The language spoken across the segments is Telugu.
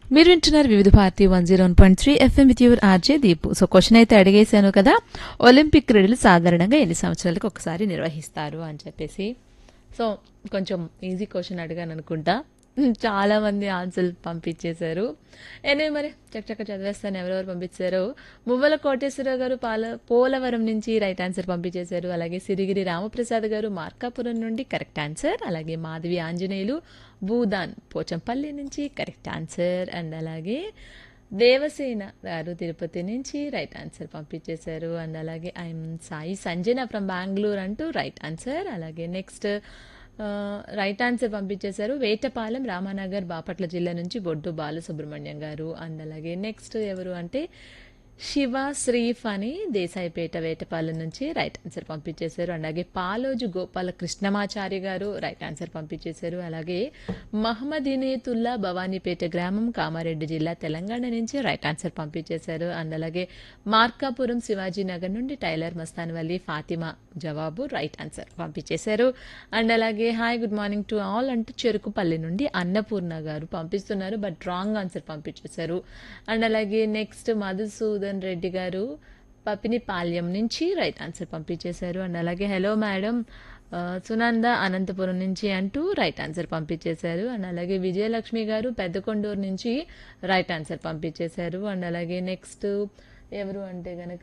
మీరు వింటున్నారు Vividh Bharati one zero one point three FM with your RJ Deepu so question అయితే అడిగేశాను కదా ఒలింపిక్ క్రీడలు సాధారణంగా ఎన్ని సంవత్సరాలకు ఒకసారి నిర్వహిస్తారు అని చెప్పేసి సో కొంచెం ఈజీ క్వశ్చన్ అడిగాను అనుకుంటా చాలా మంది ఆన్సర్లు పంపించేశారు ఎనే మరి చక్కచక్క చదివేస్తాను ఎవరెవరు పంపించారు మువ్వల కోటేశ్వరరావు గారు పాల పోలవరం నుంచి రైట్ ఆన్సర్ పంపించేశారు అలాగే సిరిగిరి రామప్రసాద్ గారు మార్కాపురం నుండి కరెక్ట్ ఆన్సర్ అలాగే మాధవి ఆంజనేయులు భూదాన్ పోచంపల్లి నుంచి కరెక్ట్ ఆన్సర్ అండ్ అలాగే దేవసేన గారు తిరుపతి నుంచి రైట్ ఆన్సర్ పంపించేశారు అండ్ అలాగే ఐఎమ్ సాయి సంజన ఫ్రమ్ బెంగళూరు అంటూ రైట్ ఆన్సర్ అలాగే నెక్స్ట్ రైట్ ఆన్సర్ పంపించేశారు వేటపాలెం రామానగర్ బాపట్ల జిల్లా నుంచి బొడ్డు బాలసుబ్రహ్మణ్యం గారు అండ్ అలాగే నెక్స్ట్ ఎవరు అంటే శివ శ్రీఫ్ అని దేశాయిపేట వేటపాలెం నుంచి రైట్ ఆన్సర్ పంపించేశారు అలాగే పాలోజు గోపాల కృష్ణమాచారి గారు రైట్ ఆన్సర్ పంపించేశారు అలాగే మహమ్మద్ ఇనేతుల్లా భవానీపేట గ్రామం కామారెడ్డి జిల్లా తెలంగాణ నుంచి రైట్ ఆన్సర్ పంపించేశారు అండ్ అలాగే మార్కాపురం శివాజీనగర్ నుండి టైలర్ మస్తాన్ వల్లి ఫాతిమా జవాబు రైట్ ఆన్సర్ పంపించేశారు అండ్ అలాగే hi good morning to all అంటూ చెరుకుపల్లి నుండి అన్నపూర్ణ గారు పంపిస్తున్నారు బట్ రాంగ్ ఆన్సర్ పంపించేశారు అండ్ అలాగే నెక్స్ట్ మధుసూదన్ రెడ్డి గారు పపినిపాల్యం నుంచి రైట్ ఆన్సర్ పంపించేశారు అండ్ అలాగే హలో మేడం ఆ, సునంద అనంతపురం నుంచి అంటూ రైట్ ఆన్సర్ పంపించేశారు అండ్ అలాగే విజయలక్ష్మి గారు పెద్దకొండూరు నుంచి రైట్ ఆన్సర్ పంపించేశారు అండ్ అలాగే నెక్స్ట్ ఎవరు అంటే గనక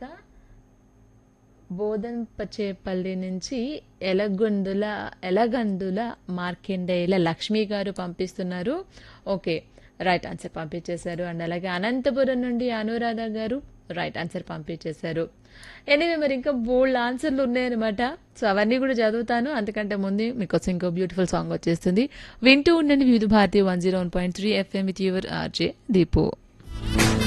బోధన్పచేపల్లి నుంచి ఎలగొందుల ఎలగందుల మార్కెండేయుల లక్ష్మి గారు పంపిస్తున్నారు ఓకే రైట్ ఆన్సర్ పంపించేశారు అండ్ అలాగే అనంతపురం నుండి అనురాధ గారు రైట్ ఆన్సర్ పంపించేశారు ఎనీవే మరి ఇంకా బోల్డ్ ఆన్సర్లు ఉన్నాయన్నమాట సో అవన్నీ కూడా చదువుతాను అంతకంటే ముందు మీకోసం ఇంకో బ్యూటిఫుల్ సాంగ్ వచ్చేస్తుంది వింటూ ఉండండి Vividh Bharati one zero one point three FM with your RJ Deepu